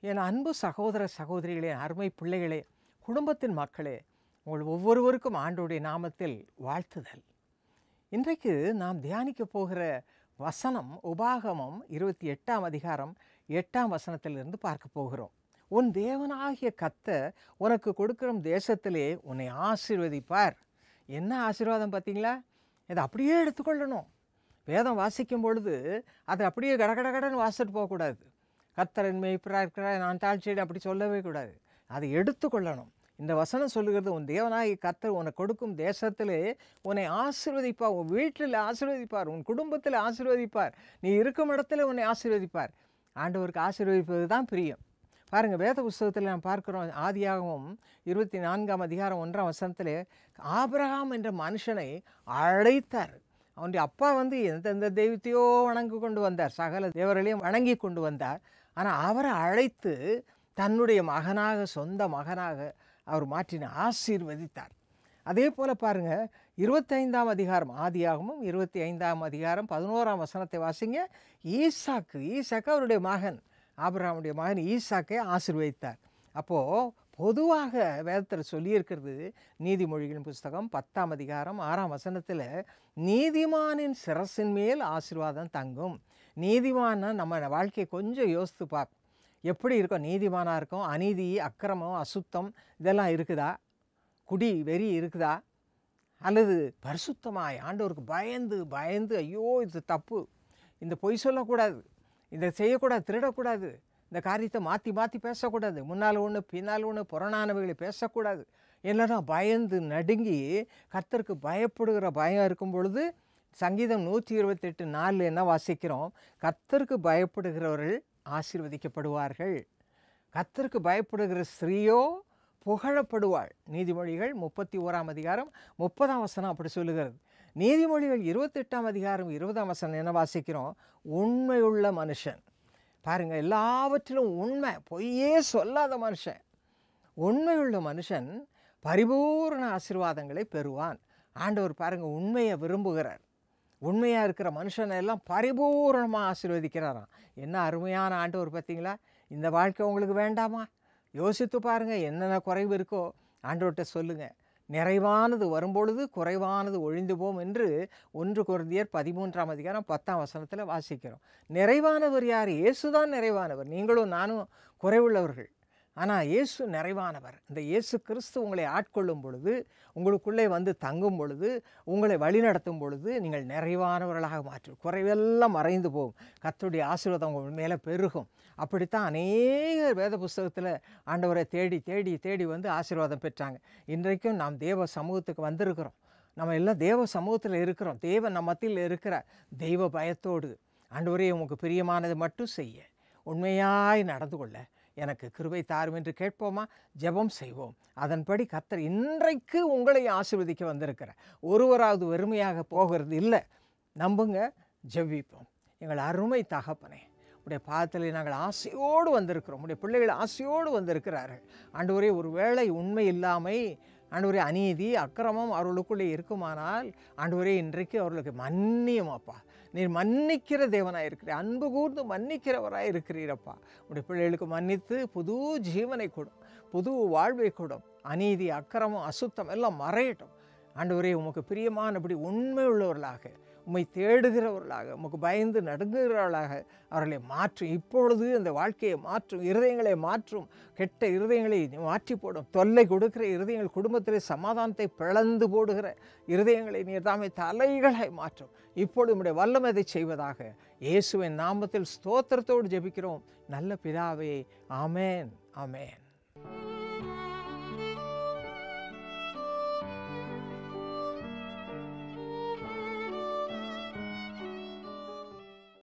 என் அன்பு சகோதர சகோதரிகளே அருமை பிள்ளைகளே குடும்பத்தின் மக்களே உங்கள் ஒவ்வொருவருக்கும் ஆண்டோடைய நாமத்தில் வாழ்த்துதல் இன்றைக்கு நாம் தியானிக்க போகிற வசனம் உபாகமம் இருபத்தி எட்டாம் அதிகாரம் எட்டாம் வசனத்திலிருந்து பார்க்க போகிறோம் உன் தேவனாகிய கத்த உனக்கு கொடுக்கிற தேசத்திலே உன்னை ஆசீர்வதிப்பார் என்ன ஆசீர்வாதம் பார்த்தீங்களா இதை அப்படியே எடுத்துக்கொள்ளணும் வேதம் வாசிக்கும் பொழுது அதை அப்படியே கடகடகடன்னு வாசிட்டு போகக்கூடாது கத்தரன் மேய்ப்பராக இருக்கிறார் நான் தாழ்ச்சியிட அப்படி சொல்லவே கூடாது அதை எடுத்துக்கொள்ளணும் இந்த வசனம் சொல்லுகிறது உன் தேவனாகி கத்தர் உனக்கு கொடுக்கும் தேசத்திலே உன்னை ஆசீர்வதிப்பார் உன் வீட்டில் ஆசீர்வதிப்பார் உன் குடும்பத்தில் ஆசீர்வதிப்பார் நீ இருக்கும் இடத்துல உன்னை ஆசீர்வதிப்பார் ஆண்டவருக்கு ஆசீர்வதிப்பது தான் பிரியம் பாருங்கள் வேத புஸ்தகத்தில் நாம் பார்க்குறோம் ஆதியாகவும் இருபத்தி நான்காம் அதிகாரம் ஒன்றாம் வசனத்தில் ஆபிரகாம் என்ற மனுஷனை அழைத்தார் அவனுடைய அப்பா வந்து எந்தெந்த தெய்வத்தையோ வணங்கி கொண்டு வந்தார் சகல தேவர்களையும் வணங்கி கொண்டு வந்தார் ஆனால் அவரை அழைத்து தன்னுடைய மகனாக சொந்த மகனாக அவர் மாற்றின ஆசீர்வதித்தார் அதே போல் பாருங்கள் இருபத்தைந்தாம் அதிகாரம் ஆதியாகமும் இருபத்தி ஐந்தாம் அதிகாரம் பதினோராம் வசனத்தை வாசிங்க ஈசாக்கு ஈசாக்கு அவருடைய மகன் ஆபிரகாமுடைய மகன் ஈசாக்கை ஆசீர்வதித்தார் அப்போது பொதுவாக வேதத்தில் சொல்லியிருக்கிறது நீதிமொழிகளின் புஸ்தகம் பத்தாம் அதிகாரம் ஆறாம் வசனத்தில் நீதிமானின் சிரசின் மேல் ஆசீர்வாதம் தங்கும் நீதிமான்னா நம்ம வாழ்க்கையை கொஞ்சம் யோசித்து பார்ப்போம் எப்படி இருக்கும் நீதிமானாக இருக்கும் அநீதி அக்கிரமம் அசுத்தம் இதெல்லாம் இருக்குதா குடி வெறி இருக்குதா அல்லது பரிசுத்தமாய் ஆண்டவருக்கு பயந்து பயந்து ஐயோ இது தப்பு இந்த பொய் சொல்லக்கூடாது இதை செய்யக்கூடாது திருடக்கூடாது இந்த காரியத்தை மாற்றி மாற்றி பேசக்கூடாது முன்னால் ஒன்று பின்னால் ஒன்று புறணானவைகளை பேசக்கூடாது இல்லைன்னா பயந்து நடுங்கி கர்த்தருக்கு பயப்படுகிற பயம் இருக்கும் பொழுது சங்கீதம் நூற்றி இருபத்தெட்டு நாலில் என்ன வாசிக்கிறோம் கர்த்தருக்கு பயப்படுகிறவர்கள் ஆசீர்வதிக்கப்படுவார்கள் கர்த்தருக்கு பயப்படுகிற ஸ்திரீயோ புகழப்படுவாள் நீதிமொழிகள் முப்பத்தி ஓராம் அதிகாரம் முப்பதாம் வசனம் அப்படி சொல்லுகிறது நீதிமொழிகள் இருபத்தெட்டாம் அதிகாரம் இருபதாம் வசனம் என்ன வாசிக்கிறோம் உண்மையுள்ள மனுஷன் பாருங்கள் எல்லாவற்றிலும் உண்மை பொய்யே சொல்லாத மனுஷன் உண்மையுள்ள மனுஷன் பரிபூர்ண ஆசீர்வாதங்களை பெறுவான் ஆண்டவர் பாருங்கள் உண்மையை விரும்புகிறார் உண்மையாக இருக்கிற மனுஷனை எல்லாம் பரிபூர்ணமாக ஆசீர்வதிக்கிறாராம் என்ன அருமையான ஆண்டவர் பார்த்தீங்களா இந்த வாழ்க்கை உங்களுக்கு வேண்டாமா யோசித்து பாருங்கள் என்னென்ன குறைவு இருக்கோ ஆண்டவர்கிட்ட சொல்லுங்கள் நிறைவானது வரும்பொழுது குறைவானது ஒழிந்து போம் என்று ஒன்று குருந்தியர் பதிமூன்றாம் அதிகாரம் பத்தாம் வசனத்தில் வாசிக்கிறோம் நிறைவானவர் யார் இயேசுதான் நிறைவானவர் நீங்களும் நானும் குறைவுள்ளவர்கள் ஆனால் இயேசு நிறைவானவர் இந்த இயேசு கிறிஸ்து உங்களை ஆட்கொள்ளும் பொழுது உங்களுக்குள்ளே வந்து தங்கும் பொழுது உங்களை வழிநடத்தும் பொழுது நீங்கள் நிறைவானவர்களாக மாற்றும் குறைவெல்லாம் மறைந்து போகும் கத்துடைய ஆசீர்வாதம் உங்கள் மேலே பெருகும் அப்படித்தான் அநேக வேத புஸ்தகத்தில் ஆண்டவரை தேடி தேடி தேடி வந்து ஆசீர்வாதம் பெற்றாங்க இன்றைக்கும் நாம் தேவ சமூகத்துக்கு வந்திருக்கிறோம் நம்ம எல்லாம் தேவ சமூகத்தில் இருக்கிறோம் தேவ நம்ம மத்தியில் இருக்கிற தெய்வ பயத்தோடு ஆண்டவரே உமக்கு பிரியமானது மட்டும் செய்ய உண்மையாய் நடந்து கொள்ள எனக்கு கிருபை தாரும் என்று கேட்போமா ஜெபம் செய்வோம் அதன்படி கத்தர் இன்றைக்கு உங்களை ஆசீர்வதிக்க வந்திருக்கிற ஒருவராவது வெறுமையாக போகிறது இல்லை நம்புங்க ஜெபிப்போம் எங்கள் அருமை தகப்பனே உடைய பாதத்தில் நாங்கள் ஆசையோடு வந்திருக்கிறோம் உடைய பிள்ளைகள் ஆசையோடு வந்திருக்கிறார்கள் ஆண்டவரே ஒரு வேளை உண்மை இல்லாமை ஆண்டவரே அநீதி அக்கிரமம் அவர்களுக்குள்ளே இருக்குமானால் ஆண்டவரே இன்றைக்கு அவர்களுக்கு மன்னியும் அப்பா நீர் மன்னிக்கிற தேவனாக இருக்கிறீர் அன்பு கூர்ந்து மன்னிக்கிறவராக இருக்கிறீரப்பா உடைய பிள்ளைகளுக்கு மன்னித்து புது ஜீவனை கொடும் புது வாழ்வை கொடும் அநீதி அக்கிரமம் அசுத்தம் எல்லாம் மறையட்டும் ஆண்டவரே உமக்கு பிரியமானபடி உண்மை உள்ளவர்களாக உம்மை தேடுகிறவர்களாக உமக்கு பயந்து நடுங்குகிறவர்களாக அவர்களை மாற்றும் இப்பொழுது அந்த வாழ்க்கையை மாற்றும் இருதயங்களை மாற்றும் கெட்ட இருதயங்களை மாற்றி போடும் தொல்லை கொடுக்கிற இருதயங்கள் குடும்பத்திலே சமாதானத்தை பிளந்து போடுகிற இருதயங்களை நீர் தாமே தலைகளை மாற்றும் இப்பொழுது உம்முடைய வல்லமதை செய்வதாக இயேசுவின் நாமத்தில் ஸ்தோத்திரத்தோடு ஜெபிக்கிறோம் நல்ல பிதாவே ஆமேன் ஆமேன்